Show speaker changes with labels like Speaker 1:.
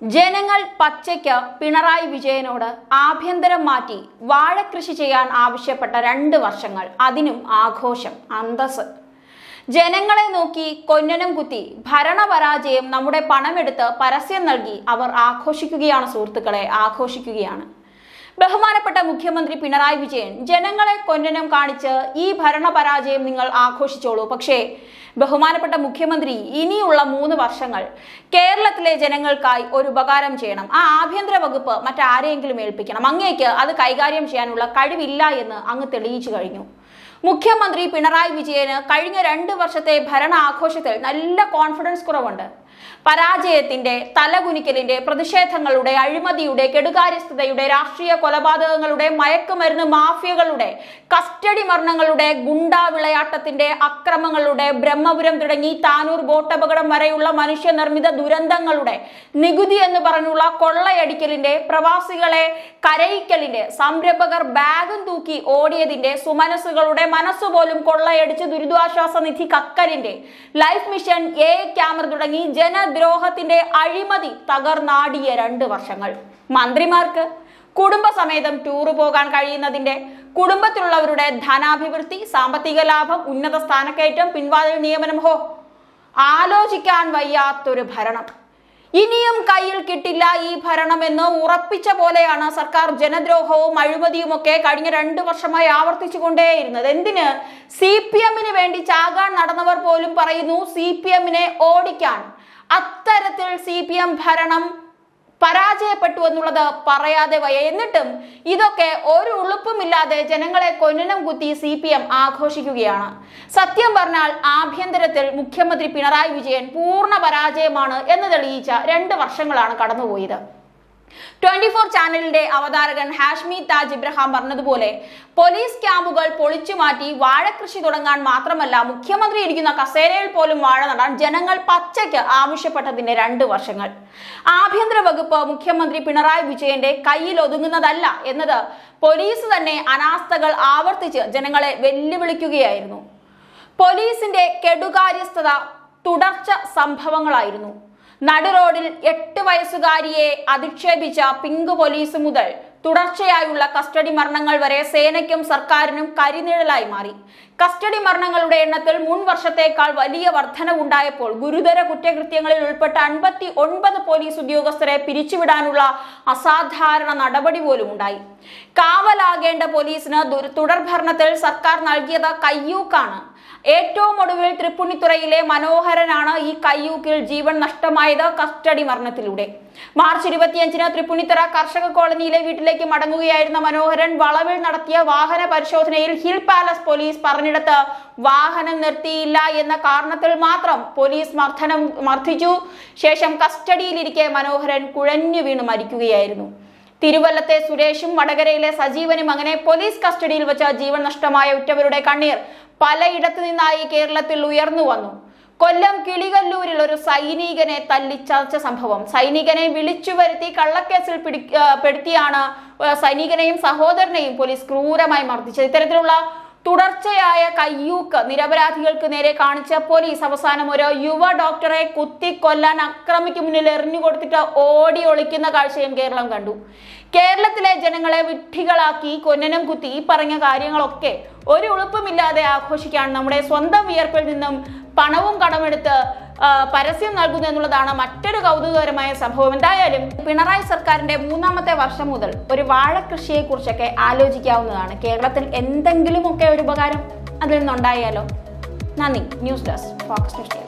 Speaker 1: ജനങ്ങൾ പച്ചയ്ക്ക് പിണറായി വിജയനോട് ആഭ്യന്തരം മാറ്റി വാഴക്കൃഷി ചെയ്യാൻ ആവശ്യപ്പെട്ട രണ്ട് വർഷങ്ങൾ അതിനും ആഘോഷം അന്തസ് ജനങ്ങളെ നോക്കി കൊഞ്ഞനം കുത്തി ഭരണപരാജയം നമ്മുടെ പണമെടുത്ത് പരസ്യം നൽകി അവർ ആഘോഷിക്കുകയാണ് സുഹൃത്തുക്കളെ ആഘോഷിക്കുകയാണ് ബഹുമാനപ്പെട്ട മുഖ്യമന്ത്രി പിണറായി വിജയൻ ജനങ്ങളെ കൊഞ്ഞനം കാണിച്ച് ഈ ഭരണപരാജയം നിങ്ങൾ ആഘോഷിച്ചോളൂ പക്ഷേ ബഹുമാനപ്പെട്ട മുഖ്യമന്ത്രി ഇനിയുള്ള മൂന്ന് വർഷങ്ങൾ കേരളത്തിലെ ജനങ്ങൾക്കായി ഒരു ഉപകാരം ചെയ്യണം ആ ആഭ്യന്തര വകുപ്പ് മറ്റാരെയെങ്കിലും ഏൽപ്പിക്കണം അങ്ങേക്ക് അത് കൈകാര്യം ചെയ്യാനുള്ള കഴിവില്ല എന്ന് അങ്ങ് തെളിയിച്ചു കഴിഞ്ഞു മുഖ്യമന്ത്രി പിണറായി വിജയന് കഴിഞ്ഞ രണ്ട് വർഷത്തെ ഭരണ ആഘോഷത്തിൽ നല്ല കോൺഫിഡൻസ് കുറവുണ്ട് പരാജയത്തിന്റെ തലകുനിക്കലിന്റെ പ്രതിഷേധങ്ങളുടെ അഴിമതിയുടെ കെടുകാര്യസ്ഥതയുടെ രാഷ്ട്രീയ കൊലപാതകങ്ങളുടെ മയക്കുമരുന്ന് മാഫിയകളുടെ കസ്റ്റഡി മരണങ്ങളുടെ ഗുണ്ടാ വിളയാട്ടത്തിന്റെ അക്രമങ്ങളുടെ ബ്രഹ്മപുരം തുടങ്ങി താനൂർ ബോട്ടപകടം വരെയുള്ള മനുഷ്യനിർമ്മിത ദുരന്തങ്ങളുടെ നികുതി എന്ന് പറഞ്ഞുള്ള കൊള്ളയടിക്കലിന്റെ പ്രവാസികളെ കരയിക്കലിന്റെ സംരംഭകർ ബാഗും തൂക്കി ഓടിയതിന്റെ സുമനസ്സുകളുടെ മനസ്സുപോലും കൊള്ളയടിച്ച് ദുരിതാശ്വാസ നിധി കക്കലിന്റെ ലൈഫ് മിഷൻ എ ക്യാമറ തുടങ്ങി ജനദ്രോഹത്തിന്റെ അഴിമതി തകർന്നാടിയ രണ്ട് വർഷങ്ങൾ മന്ത്രിമാർക്ക് കുടുംബസമേതം ടൂറ് പോകാൻ കഴിയുന്നതിന്റെ കുടുംബത്തിലുള്ളവരുടെ ധനാഭിവൃദ്ധി സാമ്പത്തിക ലാഭം ഉന്നത സ്ഥാനക്കയറ്റം പിൻവാതിൽ നിയമനം ഹോ ആലോചിക്കാൻ വയ്യാത്തൊരു ഭരണം ഇനിയും കയ്യിൽ കിട്ടില്ല ഈ ഭരണമെന്ന് ഉറപ്പിച്ച പോലെയാണ് സർക്കാർ ജനദ്രോഹവും അഴിമതിയുമൊക്കെ കഴിഞ്ഞ രണ്ട് വർഷമായി ആവർത്തിച്ചുകൊണ്ടേയിരുന്നത് എന്തിന് സി പി എമ്മിന് വേണ്ടി ചാകാൻ നടന്നവർ പോലും പറയുന്നു സി പി എമ്മിനെ ഓടിക്കാൻ അത്തരത്തിൽ സി പി എം ഭരണം പരാജയപ്പെട്ടു എന്നുള്ളത് പറയാതെ വയ്യ എന്നിട്ടും ഇതൊക്കെ ഒരു ഉളുപ്പുമില്ലാതെ ജനങ്ങളെ കൊന്നനം കുത്തി സി പി എം ആഘോഷിക്കുകയാണ് സത്യം പറഞ്ഞാൽ ആഭ്യന്തരത്തിൽ മുഖ്യമന്ത്രി പിണറായി വിജയൻ പൂർണ്ണ പരാജയമാണ് എന്ന് തെളിയിച്ച രണ്ട് വർഷങ്ങളാണ് കടന്നുപോയത് ട്വന്റി ഫോർ ചാനലിന്റെ അവതാരകൻ ഹാഷ്മി താജ് ഇബ്രഹാം പറഞ്ഞതുപോലെ പോലീസ് ക്യാമ്പുകൾ പൊളിച്ചു മാറ്റി വാഴകൃഷി തുടങ്ങാൻ മാത്രമല്ല മുഖ്യമന്ത്രി ഇരിക്കുന്ന കസേരയിൽ പോലും വാഴ നടാൻ ജനങ്ങൾ പച്ചയ്ക്ക് ആവശ്യപ്പെട്ടതിന്റെ രണ്ട് വർഷങ്ങൾ ആഭ്യന്തര വകുപ്പ് മുഖ്യമന്ത്രി പിണറായി വിജയന്റെ കയ്യിൽ ഒതുങ്ങുന്നതല്ല എന്നത് പോലീസ് തന്നെ അനാസ്ഥകൾ ആവർത്തിച്ച് ജനങ്ങളെ വെല്ലുവിളിക്കുകയായിരുന്നു പോലീസിന്റെ കെടുകാര്യസ്ഥത തുടർച്ച സംഭവങ്ങളായിരുന്നു നടുറോഡിൽ എട്ട് വയസ്സുകാരിയെ അധിക്ഷേപിച്ച പിങ്ക് പോലീസ് മുതൽ തുടർച്ചയായുള്ള കസ്റ്റഡി മരണങ്ങൾ വരെ സേനയ്ക്കും സർക്കാരിനും കരിനിഴലായി മാറി കസ്റ്റഡി മരണങ്ങളുടെ എണ്ണത്തിൽ മുൻ വർഷത്തേക്കാൾ വലിയ വർധനവുണ്ടായപ്പോൾ ഗുരുതര കുറ്റകൃത്യങ്ങളിൽ ഉൾപ്പെട്ട അൻപത്തി ഒൻപത് പോലീസ് ഉദ്യോഗസ്ഥരെ പിരിച്ചുവിടാനുള്ള അസാധാരണ നടപടി പോലും ഉണ്ടായി കാവലാകേണ്ട പോലീസിന് ദുർ- തുടർഭരണത്തിൽ സർക്കാർ നൽകിയത് കയ്യൂക്കാണ് ഏറ്റവും ഒടുവിൽ തൃപ്പുണിത്തുറയിലെ മനോഹരനാണ് ഈ കയ്യൂക്കിൽ ജീവൻ നഷ്ടമായത് കസ്റ്റഡി മരണത്തിലൂടെ മാർച്ച് ഇരുപത്തിയഞ്ചിന് തൃപ്പുണിത്തുറ കർഷക കോളനിയിലെ വീട്ടിലേക്ക് മടങ്ങുകയായിരുന്ന മനോഹരൻ വളവിൽ നടത്തിയ വാഹന പരിശോധനയിൽ ഹിൽ പാലസ് പോലീസ് പറഞ്ഞിടത്ത് വാഹനം നിർത്തിയില്ല എന്ന കാരണത്തിൽ മാത്രം പോലീസ് മർദ്ദനം മർദ്ദിച്ചു ശേഷം കസ്റ്റഡിയിലിരിക്കെ മനോഹരൻ കുഴഞ്ഞു വീണ് മരിക്കുകയായിരുന്നു തിരുവല്ലത്തെ സുരേഷും വടകരയിലെ സജീവനും അങ്ങനെ പോലീസ് കസ്റ്റഡിയിൽ വെച്ച ജീവൻ നഷ്ടമായ ഉറ്റവരുടെ കണ്ണീർ പലയിടത്തു നിന്നായി കേരളത്തിൽ ഉയർന്നു വന്നു കൊല്ലം കിളികല്ലൂരിൽ ഒരു സൈനികനെ തല്ലിച്ചതച്ച സംഭവം സൈനികനെ വിളിച്ചു വരുത്തി കള്ളക്കേസിൽ പിടി ആ, പെടുത്തിയാണ് ആ, സൈനികനെയും സഹോദരനെയും പോലീസ് ക്രൂരമായി മർദ്ദിച്ചത് ഇത്തരത്തിലുള്ള തുടർച്ചയായ കയ്യൂക്ക് നിരപരാധികൾക്ക് നേരെ കാണിച്ച പോലീസ് അവസാനം ഒരു യുവ ഡോക്ടറെ കുത്തിക്കൊല്ലാൻ അക്രമിക്ക് മുന്നിൽ എറിഞ്ഞു കൊടുത്തിട്ട് ഓടി ഒളിക്കുന്ന കാഴ്ചയും കേരളം കണ്ടു കേരളത്തിലെ ജനങ്ങളെ വിഡ്ഢികളാക്കി കൊന്നനം കുത്തി ഈ പറഞ്ഞ കാര്യങ്ങളൊക്കെ ഒരു ഉളുപ്പുമില്ലാതെ ആഘോഷിക്കാൻ നമ്മുടെ സ്വന്തം വിയർപ്പിൽ നിന്നും പണവും കടമെടുത്ത് ആ, പരസ്യം നൽകുന്നു എന്നുള്ളതാണ് മറ്റൊരു കൗതുകകരമായ സംഭവം എന്തായാലും പിണറായി സർക്കാരിന്റെ മൂന്നാമത്തെ വർഷം മുതൽ ഒരു വാഴകൃഷിയെ കുറിച്ചൊക്കെ ആലോചിക്കാവുന്നതാണ് കേരളത്തിൽ എന്തെങ്കിലുമൊക്കെ ഒരു ഉപകാരം അതിൽ നിന്നുണ്ടായാലോ നന്ദി ന്യൂസ് ഡെസ്ക് ഫോക്സ് ന്യൂസ്